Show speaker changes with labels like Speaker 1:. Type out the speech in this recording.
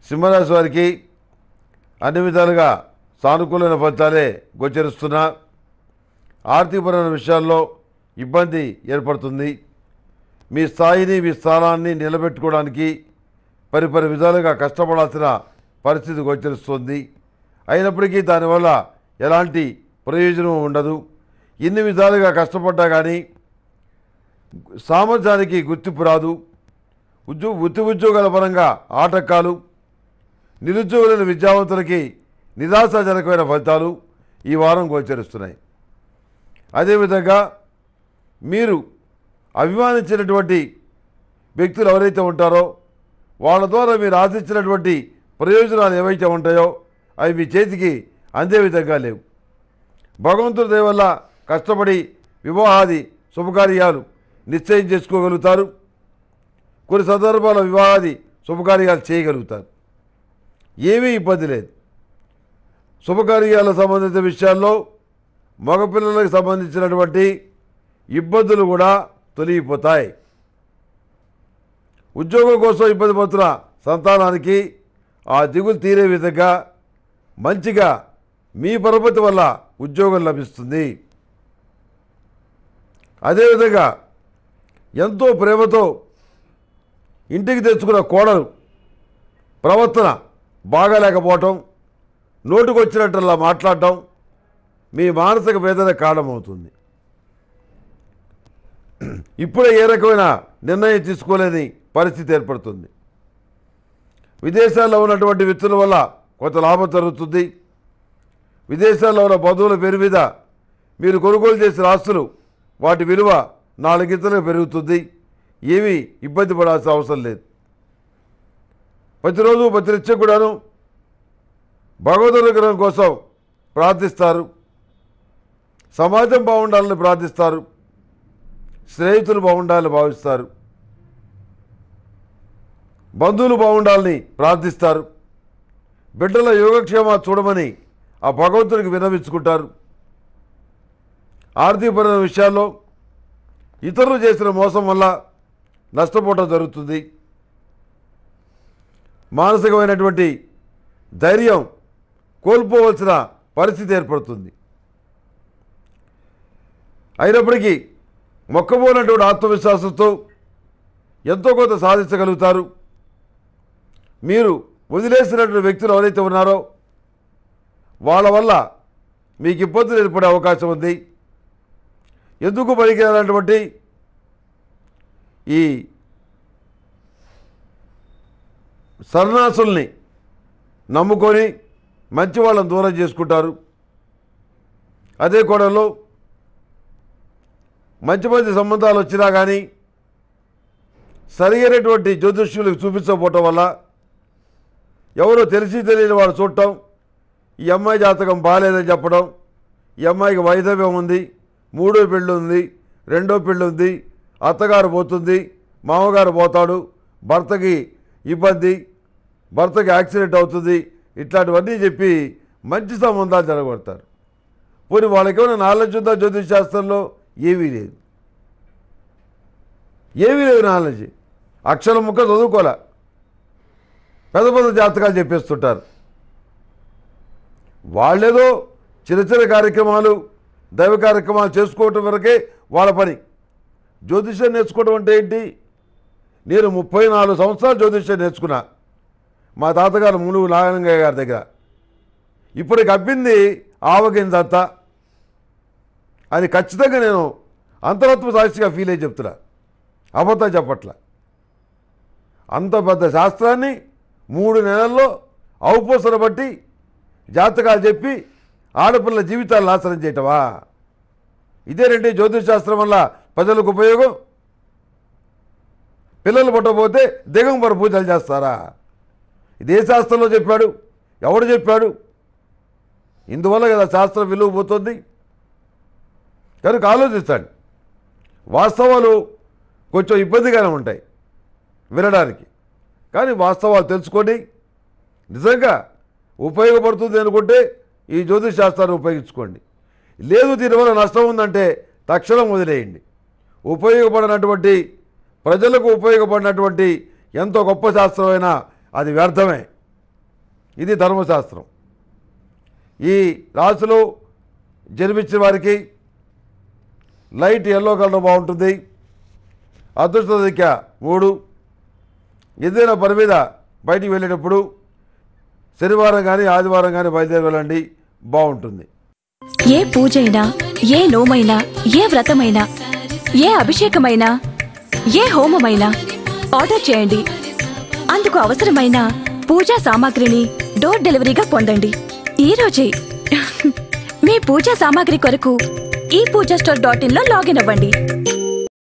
Speaker 1: సింహరాశి వారికి అన్ని విధాలుగా సానుకూలమైన ఫలితాలే గోచరిస్తున్నా ఆర్థికపరమైన విషయాల్లో ఇబ్బంది ఏర్పడుతుంది మీ స్థాయిని మీ స్థానాన్ని నిలబెట్టుకోవడానికి పరిపరి విధాలుగా కష్టపడాల్సిన పరిస్థితి గోచరిస్తుంది అయినప్పటికీ దానివల్ల ఎలాంటి ప్రయోజనం ఉండదు ఇన్ని విధాలుగా కష్టపడ్డా కానీ సామర్థ్యానికి గుర్తింపు రాదు ఉద్యో వృత్తి ఉద్యోగాల పరంగా ఆటంకాలు నిరుద్యోగులైన విద్యావంతులకి నిరాశాజనకమైన ఫలితాలు ఈ వారం గోచరిస్తున్నాయి అదేవిధంగా మీరు అభిమానించినటువంటి వ్యక్తులు ఎవరైతే ఉంటారో వాళ్ళ ద్వారా మీరు ఆశించినటువంటి ప్రయోజనాలు ఏవైతే ఉంటాయో అవి మీ చేతికి అందే విధంగా లేవు భగవంతుడి దయ వల్ల కష్టపడి వివాహాది శుభకార్యాలు నిశ్చయం చేసుకోగలుగుతారు కొన్ని సందర్భాల్లో వివాహాది శుభకార్యాలు చేయగలుగుతారు ఏమీ ఇబ్బంది లేదు శుభకార్యాలకు సంబంధించిన విషయాల్లో మగపిల్లలకు సంబంధించినటువంటి ఇబ్బందులు కూడా తొలగిపోతాయి ఉద్యోగం కోసం ఇబ్బంది పడుతున్న సంతానానికి ఆ దిగులు తీరే విధంగా మంచిగా మీ పరపతి వల్ల ఉద్యోగం లభిస్తుంది అదేవిధంగా ఎంతో ప్రేమతో ఇంటికి తెచ్చుకున్న కోడలు ప్రవర్తన బాగాలేకపోవటం నోటుకొచ్చినట్టల్లా మాట్లాడటం మీ మానసిక వేదన కారణమవుతుంది ఇప్పుడే ఏ రకమైన నిర్ణయం తీసుకోలేని పరిస్థితి ఏర్పడుతుంది విదేశాల్లో ఉన్నటువంటి వ్యక్తుల వల్ల కొంత లాభం జరుగుతుంది విదేశాల్లో ఉన్న బంధువుల పేరు మీద మీరు కొనుగోలు చేసిన ఆస్తులు వాటి విలువ నాలుగింతలు పెరుగుతుంది ఏమీ ఇబ్బంది పడాల్సిన అవసరం లేదు ప్రతిరోజు ప్రతినిత్యం కూడాను భగవద్ కోసం ప్రార్థిస్తారు సమాజం బాగుండాలని ప్రార్థిస్తారు స్నేహితులు బాగుండాలని భావిస్తారు బంధువులు బాగుండాలని ప్రార్థిస్తారు బిడ్డల యోగక్షేమ చూడమని ఆ భగవంతుడికి విన్నవించుకుంటారు ఆర్థికపరమైన విషయాల్లో ఇతరులు చేసిన మోసం వల్ల నష్టపోవటం జరుగుతుంది మానసికమైనటువంటి ధైర్యం కోల్పోవలసిన పరిస్థితి ఏర్పడుతుంది అయినప్పటికీ మొక్కబోనటువంటి ఆత్మవిశ్వాసంతో ఎంతో కొంత సాధించగలుగుతారు మీరు వదిలేసినటువంటి వ్యక్తులు ఎవరైతే ఉన్నారో వాళ్ళ వల్ల మీకు ఇబ్బందులు ఏర్పడే అవకాశం ఉంది ఎందుకు పనికిరానటువంటి ఈ సన్యాసుల్ని నమ్ముకొని మంచి వాళ్ళని దూరం చేసుకుంటారు అదే కోణంలో మంచి మంచి సంబంధాలు వచ్చినా కానీ సరైనటువంటి జ్యోతిష్యులకు చూపించకపోవటం వల్ల ఎవరో తెలిసి తెలియని వాడు చూడటం ఈ అమ్మాయి జాతకం బాగాలేదని చెప్పడం ఈ అమ్మాయికి వైధవ్యం ఉంది మూడో పెళ్ళి ఉంది రెండో పెళ్ళి ఉంది అత్తగారు పోతుంది మామగారు పోతాడు భర్తకి ఇబ్బంది భర్తకి యాక్సిడెంట్ అవుతుంది ఇట్లాంటివన్నీ చెప్పి మంచి సంబంధాలు జరగొడతారు పోనీ వాళ్ళకి ఏమైనా నాలెడ్జ్ ఉందా జ్యోతిష్ శాస్త్రంలో ఏమీ లేదు ఏమీ లేదు నాలెడ్జ్ అక్షరం ముక్క చదువుకోలే పెద్ద పెద్ద జాతకాలు చెప్పేస్తుంటారు వాళ్ళేదో చిన్న చిన్న కార్యక్రమాలు దైవ కార్యక్రమాలు చేసుకోవటం వరకే వాళ్ళ పని జ్యోతిష్యం నేర్చుకోవడం అంటే ఏంటి నేను ముప్పై నాలుగు సంవత్సరాలు జ్యోతిష్యం నేర్చుకున్నా మా తాతగారు మునుగు నాగలింగయ్య గారి దగ్గర ఇప్పటికి అబ్బింది ఆవగింజంత అది ఖచ్చితంగా నేను అంతరత్వ సాక్షిగా ఫీల్ అయ్యి చెప్తున్నా అబద్ధం చెప్పట్ల అంత పెద్ద శాస్త్రాన్ని మూడు నెలల్లో ఔపోసన బట్టి జాతకాలు చెప్పి ఆడపిల్లల జీవితాలు నాశనం చేయటమా ఇదేనండి జ్యోతిష్ శాస్త్రం వల్ల ప్రజలకు ఉపయోగం పిల్లలు పుట్టబోతే దిగంబర పూజలు చేస్తారా ఇదే శాస్త్రంలో చెప్పాడు ఎవడు చెప్పాడు ఇందువల్ల కదా శాస్త్రం విలువ పోతుంది కనుక ఆలోచిస్తాడు వాస్తవాలు కొంచెం ఇబ్బందిగానే ఉంటాయి వినడానికి కానీ వాస్తవాలు తెలుసుకొని నిజంగా ఉపయోగపడుతుంది అనుకుంటే ఈ జ్యోతిష్ శాస్త్రాన్ని ఉపయోగించుకోండి లేదు దీనివల్ల నష్టం ఉందంటే తక్షణం వదిలేయండి ఉపయోగపడినటువంటి ప్రజలకు ఉపయోగపడినటువంటి ఎంతో గొప్ప శాస్త్రమైనా అది వ్యర్థమే ఇది ధర్మశాస్త్రం ఈ రాశిలో జన్మించిన వారికి లైట్ ఎల్లో కలర్ బాగుంటుంది అదృష్ట సంఖ్య మూడు ఏదైనా పని మీద బయటికి వెళ్ళేటప్పుడు శనివారం కానీ ఆదివారం కానీ బయలుదేరి వెళ్ళండి బాగుంటుంది
Speaker 2: ఏ పూజైనా ఏ నోమైనా ఏ వ్రతమైనా ఏ అభిషేకమైనా ఏ హోమమైనా ఆర్డర్ చేయండి అందుకు అవసరమైన పూజా సామాగ్రిని డోర్ డెలివరీగా పొందండి ఈ రోజే మీ పూజా సామాగ్రి కొరకు ఈ పూజా స్టోర్ డాట్ ఇన్ లో లాగిన్ అవ్వండి